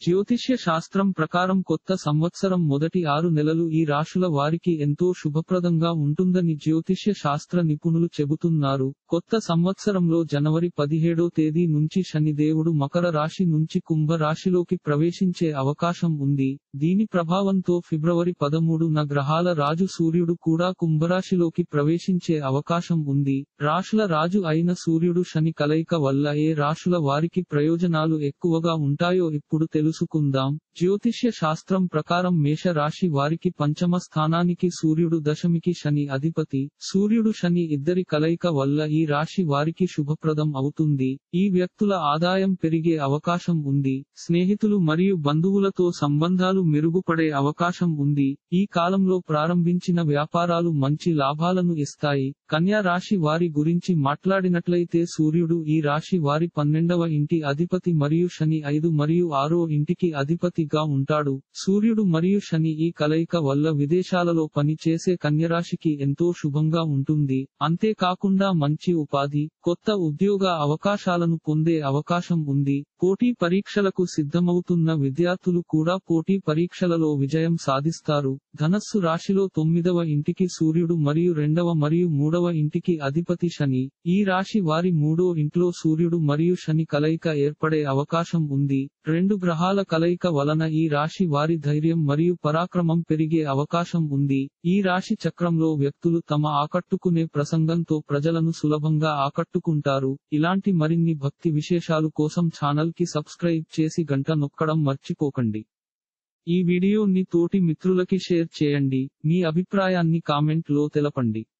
జ్యోతిష్య శాస్త్రం ప్రకారం కొత్త సంవత్సరం మొదటి ఆరు నెలలు ఈ రాశుల వారికి ఎంతో శుభప్రదంగా ఉంటుందని జ్యోతిష్య శాస్త్ర నిపుణులు చెబుతున్నారు కొత్త సంవత్సరంలో జనవరి పదిహేడో తేదీ నుంచి శని దేవుడు మకర రాశి నుంచి కుంభ రాశిలోకి ప్రవేశించే అవకాశం ఉంది దీని ప్రభావంతో ఫిబ్రవరి పదమూడున గ్రహాల రాజు సూర్యుడు కూడా కుంభరాశిలోకి ప్రవేశించే అవకాశం ఉంది రాశుల రాజు అయిన సూర్యుడు శని కలయిక వల్ల ఏ రాశుల వారికి ప్రయోజనాలు ఎక్కువగా ఉంటాయో ఇప్పుడు తెలుసుకుందాం జ్యోతిష్య శాస్త్రం ప్రకారం మేష రాశి వారికి పంచమ స్థానానికి సూర్యుడు దశమికి శని అధిపతి సూర్యుడు శని ఇద్దరి కలయిక వల్ల ఈ రాశి వారికి శుభప్రదం అవుతుంది ఈ వ్యక్తుల ఆదాయం పెరిగే అవకాశం ఉంది స్నేహితులు మరియు బంధువులతో సంబంధాలు మెరుగుపడే అవకాశం ఉంది ఈ కాలంలో ప్రారంభించిన వ్యాపారాలు మంచి లాభాలను ఇస్తాయి కన్యా రాశి వారి గురించి మాట్లాడినట్లయితే సూర్యుడు ఈ రాశి వారి పన్నెండవ ఇంటి అధిపతి మరియు శని ఐదు మరియు ఆరో ఇంటికి అధిపతిగా ఉంటాడు సూర్యుడు మరియు శని ఈ కలయిక వల్ల విదేశాలలో పని చేసే కన్యరాశికి ఎంతో శుభంగా ఉంటుంది అంతేకాకుండా మంచి ఉపాధి కొత్త ఉద్యోగ అవకాశాలను పొందే అవకాశం ఉంది పోటీ పరీక్షలకు సిద్ధమవుతున్న విద్యార్థులు కూడా పోటీ పరీక్షలలో విజయం సాధిస్తారు ధనస్సు రాశిలో తొమ్మిదవ ఇంటికి సూర్యుడు మరియు రెండవ మరియు మూడవ ఇంటికి అధిపతి శని ఈ రాశి వారి మూడో ఇంట్లో సూర్యుడు మరియు శని కలయిక ఏర్పడే అవకాశం ఉంది రెండు గ్రహాల కలయిక వలన ఈ రాశి వారి ధైర్యం మరియు పరాక్రమం పెరిగే అవకాశం ఉంది ఈ రాశి చక్రంలో వ్యక్తులు తమ ఆకట్టుకునే ప్రసంగంతో ప్రజలను సులభంగా ఆకట్టుకుంటారు ఇలాంటి మరిన్ని భక్తి విశేషాలు కోసం ఛానల్ కి సబ్స్క్రైబ్ చేసి గంట నొక్కడం మర్చిపోకండి ఈ వీడియోని తోటి మిత్రులకి షేర్ చేయండి మీ అభిప్రాయాన్ని కామెంట్ లో తెలపండి